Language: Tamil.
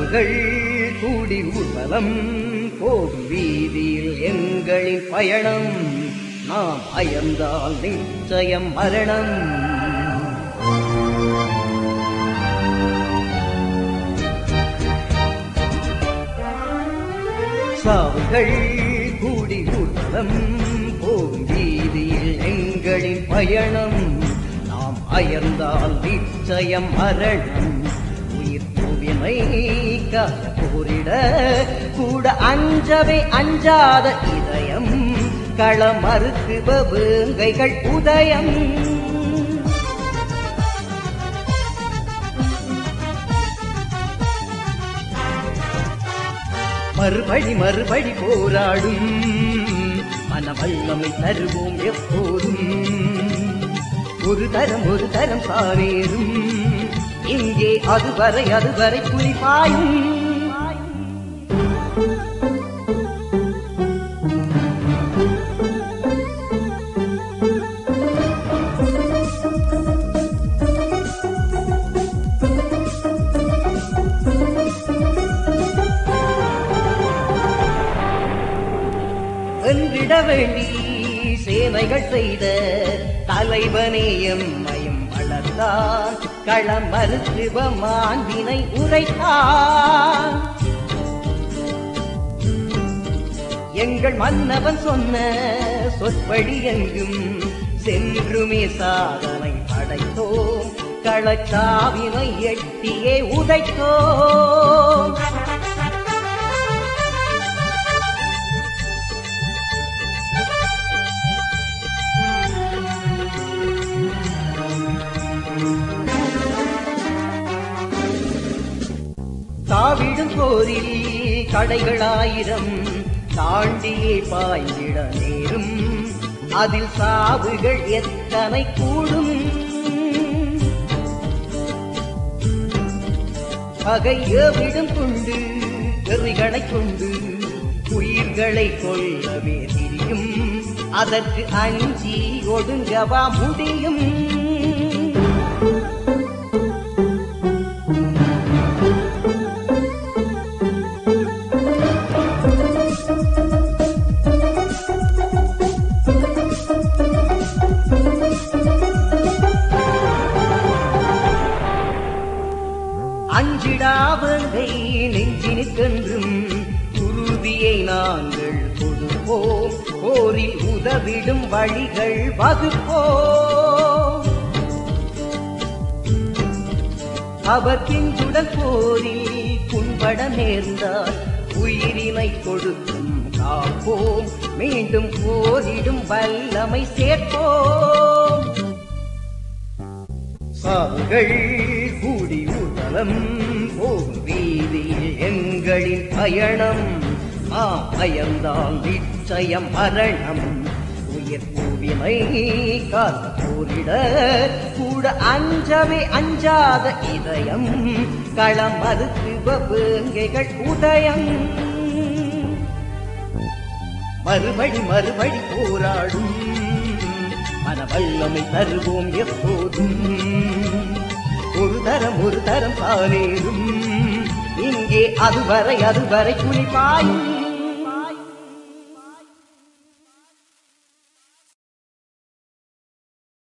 சாவுகள் கூடி ஊர்வலம் போகும் வீதியில் எங்களின் பயணம் நாம் அயர்ந்தால் நிச்சயம் மரணம் சாவுகள் கூடி ஊர்வலம் போகும் வீதியில் எங்களின் பயணம் நாம் அயர்ந்தால் நிச்சயம் மரணம் உயிர் பூவினை காக்க போரிட கூட அஞ்சவே அஞ்சாத இதயம் களமறுக்குப வேங்கைகள் உதயம் மறுபடி மறுபடி போராடும் மனவல்லமை தருவோம் எப்போதும் ஒரு தரம் ஒரு தரம் சாரேறும் இங்கே அதுவரை அதுவரை புலி பாயும் வென்றிட வேண்டி சேவைகள் செய்த தலைவனே எம்மையும் வளர்த்தான் களம் மறுத்துவ மாண்பினை உரைத்தான் எங்கள் மன்னவன் சொன்ன சொற்படி எங்கும் சென்றுமே சாதனை படைத்தோம் களச்சாவினை எட்டியே உதைத்தோம் தாவிடும் போரில் கடைகளாயிரம் தாண்டியே பாய்ந்திட நேரும் அதில் சாவுகள் எத்தனை கூடும் பகையவிடம் கொண்டு வெறிகளை கொண்டு உயிர்களை கொள்ளவே திரியும் அதற்கு அஞ்சி ஒடுங்கவா முடியும் அஞ்சிடாவங்கை நெஞ்சினுக்கென்றும் உறுதியை நாங்கள் கொடுப்போம் போரில் உதவிடும் வழிகள் வகுப்போம் அவர் கிஞ்சுடல் போரில் புண்பட நேர்ந்தால் உயிரினை கொடுக்கும் காப்போம் மீண்டும் போரிடும் வல்லமை சேர்ப்போம் சாவுகள் கூடி ஊர்வலம் போகும் வீதியில் எங்களின் பயணம் ஆ பயந்தால் நிச்சயம் மரணம் உயிர் பூவினை காத்து போரிட கூட அஞ்சவே அஞ்சாத இதயம் களம் மறுத்துவ வேங்கைகள் உதயம் மறுபடி மறுபடி போராடும் மனவல்லமை தருவோம் எப்போதும் ஒரு தரம் ஒரு தரம் தானேறும் இங்கே அதுவரை அதுவரை குளிப்பாயும்